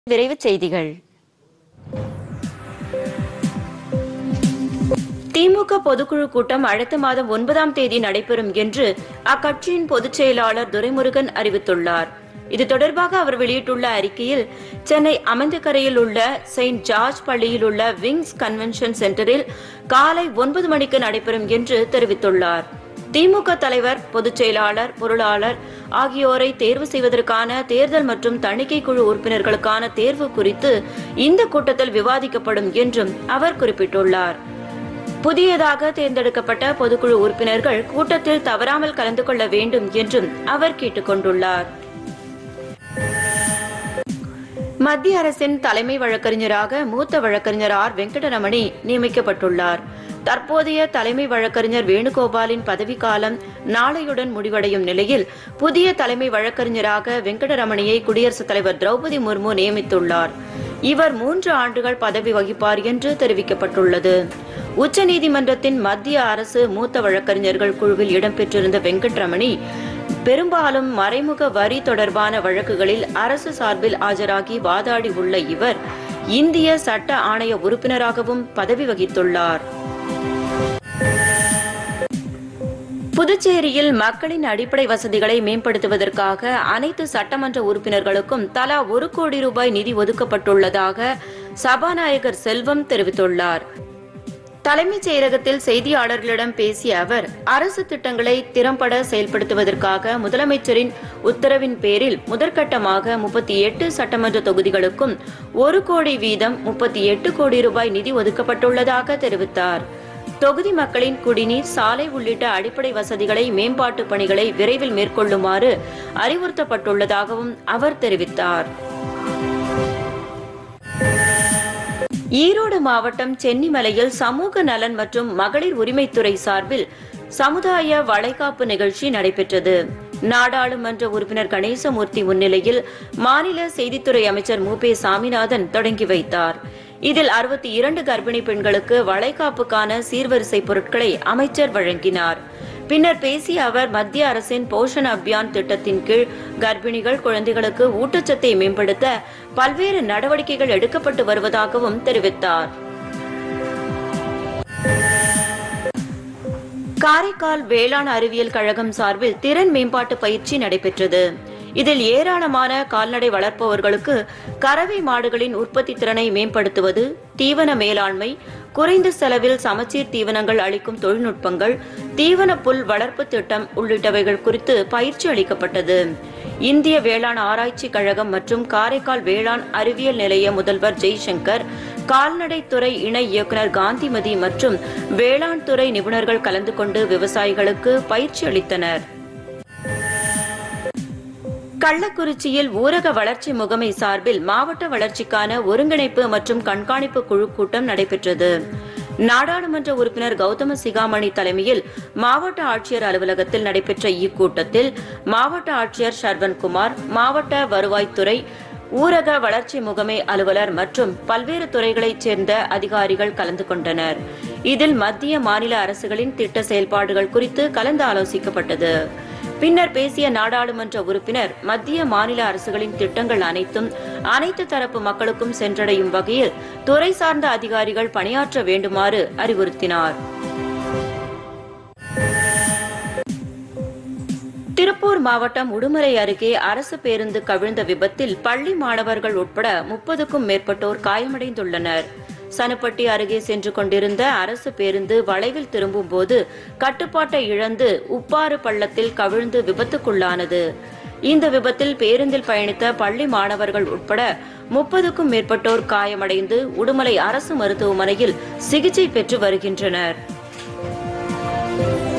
விரைவுச் செய்திகள் திமுக பொதுக்குழு கூட்டம் அடுத்த மாதம் ஒன்பதாம் தேதி நடைபெறும் என்று அக்கட்சியின் பொதுச் செயலாளர் துரைமுருகன் அறிவித்துள்ளார் இது தொடர்பாக அவர் வெளியிட்டுள்ள அறிக்கையில் சென்னை அமந்தக்கரையில் உள்ள செயின்ட் ஜார்ஜ் பள்ளியில் உள்ள விங்ஸ் கன்வென்ஷன் சென்டரில் காலை ஒன்பது மணிக்கு நடைபெறும் என்று தெரிவித்துள்ளார் திமுக தலைவர் பொதுச் செயலாளர் பொருளாளர் ஆகியோரை தேர்வு செய்வதற்கான தேர்தல் மற்றும் தணிக்கை குழு உறுப்பினர்களுக்கான தேர்வு குறித்து இந்த கூட்டத்தில் விவாதிக்கப்படும் என்றும் அவர் குறிப்பிட்டுள்ளார் புதியதாக தேர்ந்தெடுக்கப்பட்ட பொதுக்குழு உறுப்பினர்கள் கூட்டத்தில் தவறாமல் கலந்து கொள்ள வேண்டும் என்றும் அவர் கேட்டுக் கொண்டுள்ளார் மத்திய அரசின் தலைமை வழக்கறிஞராக மூத்த வழக்கறிஞர் ஆர் வெங்கடரமணி நியமிக்கப்பட்டுள்ளார் தற்போதைய தலைமை வழக்கறிஞர் வேணுகோபாலின் பதவிக்காலம் நாளையுடன் முடிவடையும் நிலையில் புதிய தலைமை வழக்கறிஞராக வெங்கடரமணியை குடியரசுத் தலைவர் திரௌபதி முர்மு நியமித்துள்ளார் இவர் மூன்று ஆண்டுகள் பதவி வகிப்பார் என்று தெரிவிக்கப்பட்டுள்ளது உச்சநீதிமன்றத்தின் மத்திய அரசு மூத்த வழக்கறிஞர்கள் குழுவில் இடம்பெற்றிருந்த வெங்கட்ரமணி பெரும்பாலும் மறைமுக வரி தொடர்பான வழக்குகளில் அரசு சார்பில் ஆஜராகி வாதாடி உள்ள இவர் இந்திய சட்ட ஆணைய உறுப்பினராகவும் பதவி வகித்துள்ளார் புதுச்சேரியில் மக்களின் அடிப்படை வசதிகளை மேம்படுத்துவதற்காக அனைத்து சட்டமன்ற உறுப்பினர்களுக்கும் தலா ஒரு கோடி ரூபாய் நிதி ஒதுக்கப்பட்டுள்ளதாக சபாநாயகர் செல்வம் தெரிவித்துள்ளார் தலைமைச் செயலகத்தில் செய்தியாளர்களிடம் பேசிய அவர் அரசு திட்டங்களை திறம்பட செயல்படுத்துவதற்காக முதலமைச்சரின் உத்தரவின் பேரில் முதற்கட்டமாக முப்பத்தி எட்டு சட்டமன்ற தொகுதிகளுக்கும் ஒரு கோடி வீதம் முப்பத்தி எட்டு கோடி ரூபாய் நிதி ஒதுக்கப்பட்டுள்ளதாக தெரிவித்தார் தொகுதி மக்களின் குடிநீர் சாலை உள்ளிட்ட அடிப்படை வசதிகளை மேம்பாட்டு பணிகளை விரைவில் மேற்கொள்ளுமாறு அறிவுறுத்தப்பட்டுள்ளதாகவும் அவர் தெரிவித்தார் ஈரோடு மாவட்டம் சென்னிமலையில் சமூக நலன் மற்றும் மகளிர் உரிமைத்துறை சார்பில் சமுதாய வளைகாப்பு நிகழ்ச்சி நடைபெற்றது நாடாளுமன்ற உறுப்பினர் கணேசமூர்த்தி முன்னிலையில் மாநில செய்தித்துறை அமைச்சர் மு பே சாமிநாதன் தொடங்கி வைத்தார் இதில் அறுபத்தி இரண்டு கர்ப்பிணி பெண்களுக்கு வளைகாப்புக்கான சீர்வரிசை பொருட்களை அமைச்சர் வழங்கினார் பின்னர் பேசிய அவர் மத்திய அரசின் போஷன் அபியான் திட்டத்தின் கீழ் கர்ப்பிணிகள் குழந்தைகளுக்கு ஊட்டச்சத்தை மேம்படுத்த பல்வேறு நடவடிக்கைகள் எடுக்கப்பட்டு வருவதாகவும் தெரிவித்தார் காரைக்கால் வேளாண் அறிவியல் கழகம் சார்பில் திறன் மேம்பாட்டு பயிற்சி நடைபெற்றது இதில் ஏராளமான கால்நடை வளர்ப்பவர்களுக்கு கறவை மாடுகளின் உற்பத்தி திறனை மேம்படுத்துவது தீவன மேலாண்மை குறைந்த செலவில் சமச்சீர் தீவனங்கள் அளிக்கும் தொழில்நுட்பங்கள் தீவன புல் வளர்ப்பு திட்டம் உள்ளிட்டவைகள் குறித்து பயிற்சி அளிக்கப்பட்டது இந்திய வேளாண் ஆராய்ச்சி கழகம் மற்றும் காரைக்கால் வேளாண் அறிவியல் நிலைய முதல்வர் ஜெய்சங்கர் கால்நடைத்துறை இணை இயக்குனர் காந்திமதி மற்றும் வேளாண் துறை நிபுணர்கள் கலந்து கொண்டு விவசாயிகளுக்கு பயிற்சி அளித்தனர் கள்ளக்குறிச்சியில் ஊரக வளர்ச்சி முகமை சார்பில் மாவட்ட வளர்ச்சிக்கான ஒருங்கிணைப்பு மற்றும் கண்காணிப்பு குழு கூட்டம் நடைபெற்றது நாடாளுமன்ற உறுப்பினர் கௌதம சிகாமணி தலைமையில் மாவட்ட ஆட்சியர் அலுவலகத்தில் நடைபெற்ற இக்கூட்டத்தில் மாவட்ட ஆட்சியர் சர்வன்குமார் மாவட்ட வருவாய்த்துறை ஊரக வளர்ச்சி முகமை அலுவலர் மற்றும் பல்வேறு துறைகளைச் சேர்ந்த அதிகாரிகள் கலந்து கொண்டனர் இதில் மத்திய மாநில அரசுகளின் திட்ட செயல்பாடுகள் குறித்து கலந்து ஆலோசிக்கப்பட்டது பின்னர் பேசிய நாடாளுமன்ற உறுப்பினர் மத்திய மாநில அரசுகளின் திட்டங்கள் அனைத்தும் அனைத்து தரப்பு மக்களுக்கும் சென்றடையும் வகையில் துறை சார்ந்த அதிகாரிகள் பணியாற்ற வேண்டுமாறு அறிவுறுத்தினார் திருப்பூர் மாவட்டம் உடுமலை அருகே அரசு பேருந்து கவிழ்ந்த விபத்தில் பள்ளி மாணவர்கள் உட்பட முப்பதுக்கும் மேற்பட்டோர் காயமடைந்துள்ளனர் சனுப்பட்டி அருகே சென்று கொண்டிருந்த அரசு பேருந்து வளைவில் திரும்பும் போது கட்டுப்பாட்டை இழந்து உப்பாறு பள்ளத்தில் கவிழ்ந்து விபத்துக்குள்ளானது இந்த விபத்தில் பேருந்தில் பயணித்த பள்ளி மாணவர்கள் உட்பட முப்பதுக்கும் மேற்பட்டோர் காயமடைந்து உடுமலை அரசு மருத்துவமனையில் சிகிச்சை பெற்று வருகின்றனர்